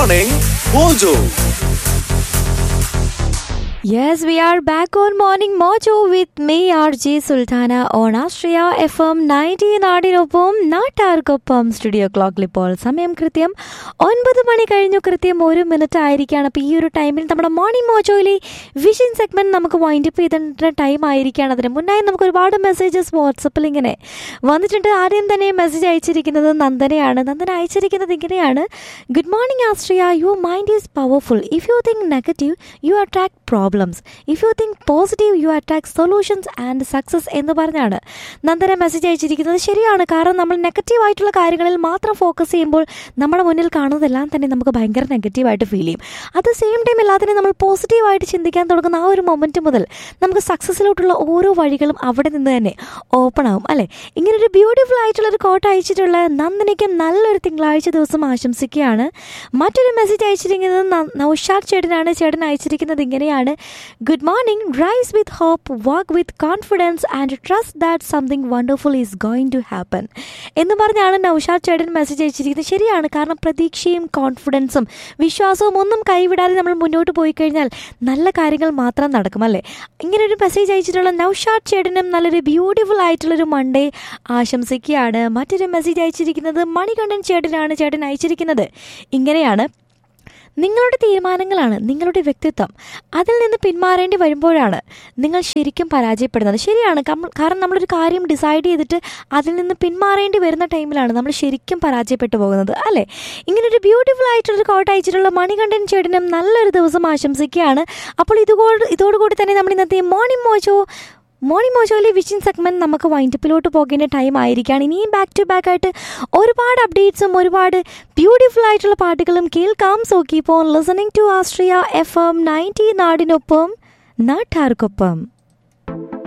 Morning Mojo. Yes, we are back on Morning Mojo with me, RJ Sultana, on Astria FM 90 നാടിനൊപ്പം നാട്ടാർക്കൊപ്പം studio ക്ലോക്കിൽ ഇപ്പോൾ സമയം കൃത്യം ഒൻപത് മണി കഴിഞ്ഞു കൃത്യം ഒരു മിനിറ്റ് ആയിരിക്കുകയാണ് അപ്പോൾ ഈ ഒരു ടൈമിൽ നമ്മുടെ മോർണിംഗ് മോജോയിലെ വിഷൻ സെഗ്മെന്റ് നമുക്ക് വൈൻഡ് അപ്പ് ചെയ്തിട്ട് ടൈം ആയിരിക്കുകയാണ് അതിന് മുന്നായി നമുക്ക് ഒരുപാട് മെസ്സേജസ് വാട്സപ്പിൽ ഇങ്ങനെ വന്നിട്ടുണ്ട് ആദ്യം തന്നെ മെസ്സേജ് അയച്ചിരിക്കുന്നത് നന്ദനയാണ് നന്ദന അയച്ചിരിക്കുന്നത് ഇങ്ങനെയാണ് good morning Astria your mind is powerful if you think negative you attract problems if you think positive you attract solutions and success എന്ന് പറഞ്ഞാണ് നന്ദന മെസ്സേജ് അയച്ചിരിക്കുന്നത് ശരിയാണ് കാരണം നമ്മൾ നെഗറ്റീവ് ആയിട്ടുള്ള കാര്യങ്ങളിൽ മാത്രം ഫോക്കസ് ചെയ്യുമ്പോൾ നമ്മുടെ മുന്നിൽ കാണുന്നതെല്ലാം തന്നെ നമുക്ക് ഭയങ്കര നെഗറ്റീവായിട്ട് ഫീൽ ചെയ്യും അറ്റ് ദ സെയിം ടൈം എല്ലാത്തിനും നമ്മൾ പോസിറ്റീവായിട്ട് ചിന്തിക്കാൻ തുടങ്ങുന്ന ആ ഒരു മൊമെൻറ്റ് മുതൽ നമുക്ക് സക്സസ്സിലോട്ടുള്ള ഓരോ വഴികളും അവിടെ നിന്ന് തന്നെ ഓപ്പൺ ആവും അല്ലേ ഇങ്ങനൊരു ബ്യൂട്ടിഫുൾ ആയിട്ടുള്ള ഒരു കോട്ട് അയച്ചിട്ടുള്ള നന്ദനയ്ക്ക് നല്ലൊരു തിങ്കളാഴ്ച ദിവസം ആശംസിക്കുകയാണ് മറ്റൊരു മെസ്സേജ് അയച്ചിരിക്കുന്നത് ന- നൗഷാദ് ചേട്ടനാണ് ചേട്ടൻ അയച്ചിരിക്കുന്നത് ഇങ്ങനെയാണ് good morning rise with hope walk with confidence and trust that something wonderful is going to happen എന്ന് പറഞ്ഞാണ് നൗഷാദ് ചേട്ടൻ മെസ്സേജ് അയച്ചിരിക്കുന്നത് ശരിയാണ് കാരണം പ്രതീക്ഷയും കോൺഫിഡൻസും വിശ്വാസവും ഒന്നും കൈവിടാതെ നമ്മൾ മുന്നോട്ട് പോയി കഴിഞ്ഞാൽ നല്ല കാര്യങ്ങൾ മാത്രം നടക്കും അല്ലേ ഇങ്ങനെ ഒരു മെസ്സേജ് അയച്ചിട്ടുള്ള നൗഷാദ് ചേട്ടനും നല്ലൊരു ബ്യൂട്ടിഫുൾ ആയിട്ടുള്ളൊരു മൺഡേ ആശംസിക്കുകയാണ് മറ്റൊരു മെസ്സേജ് അയച്ചിരിക്കുന്നത് മണികണ്ഠൻ ചേട്ടനാണ് ചേട്ടൻ അയച്ചിരിക്കുന്നത് ഇങ്ങനെയാണ് നിങ്ങളുടെ തീരുമാനങ്ങളാണ് നിങ്ങളുടെ വ്യക്തിത്വം അതിൽ നിന്ന് പിന്മാറേണ്ടി വരുമ്പോഴാണ് നിങ്ങൾ ശരിക്കും പരാജയപ്പെടുന്നത് ശരിയാണ് കമ്മ- കാരണം നമ്മളൊരു കാര്യം ഡിസൈഡ് ചെയ്തിട്ട് അതിൽ നിന്ന് പിന്മാറേണ്ടി വരുന്ന ടൈമിലാണ് നമ്മൾ ശരിക്കും പരാജയപ്പെട്ടു പോകുന്നത് അല്ലേ ഇങ്ങനൊരു ബ്യൂട്ടിഫുൾ ആയിട്ടുള്ളൊരു കോട്ട് അയച്ചിട്ടുള്ള മണികണ്ഠൻ ചേട്ടനും നല്ലൊരു ദിവസം ആശംസിക്കുകയാണ് അപ്പോൾ ഇതുകൊണ്ട് ഇതോടുകൂടി തന്നെ നമ്മൾ ഇന്നത്തെ മോർണിംഗ് മോജോ മോർണിംഗ് മോജോയിലെ വിഷൻ സെഗ്മെന്റ് നമുക്ക് വൈൻഡപ്പിലോട്ട് പോകേണ്ട ടൈം ആയിരിക്കുകയാണ് ഇനിയും ബാക്ക് ടു ബാക്ക് ആയിട്ട് ഒരുപാട് അപ്ഡേറ്റ്സും ഒരുപാട് ബ്യൂട്ടിഫുൾ ആയിട്ടുള്ള പാട്ടുകളും കേൾക്കാം so keep on listening to Astria F M ninety നാടിനൊപ്പം നാട്ടാർക്കൊപ്പം